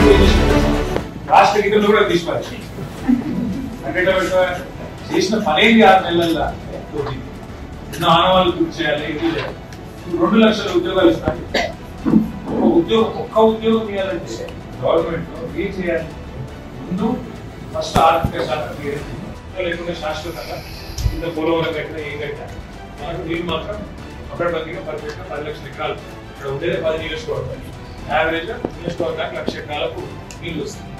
రాష్ట్ర గీతంలో కూడా తీసుకోవాలి అంటే చేసిన పనేది ఆరు నెలల్లో తోటి ఎన్నో ఆనవాళ్ళు పూర్తి చేయాలి ఇది చేయాలి. ఇప్పుడు రెండు లక్షల ఉద్యోగాలు ఇస్తాను ఒక ఉద్యోగం ఒక్క ఉద్యోగం ఇవ్వాలంటే గవర్నమెంట్ ఏం చేయాలి ముందు ఫస్ట్ ఆర్థిక శాఖ క్లియర్ లేకుండా శాశ్వతంగా ఇంత పోలవరం కట్టినా ఏం కట్టినా మనకు నీళ్ళు మాత్రం అక్కడబందిగా పర్ఫెక్ట్ పది లక్షల ఎకరాలు ఇక్కడ ఉండేది పది నియోజకవర్గాలు యావరేజ్ నియోజకవర్గానికి లక్ష ఎకరాలకు నీళ్ళు వస్తుంది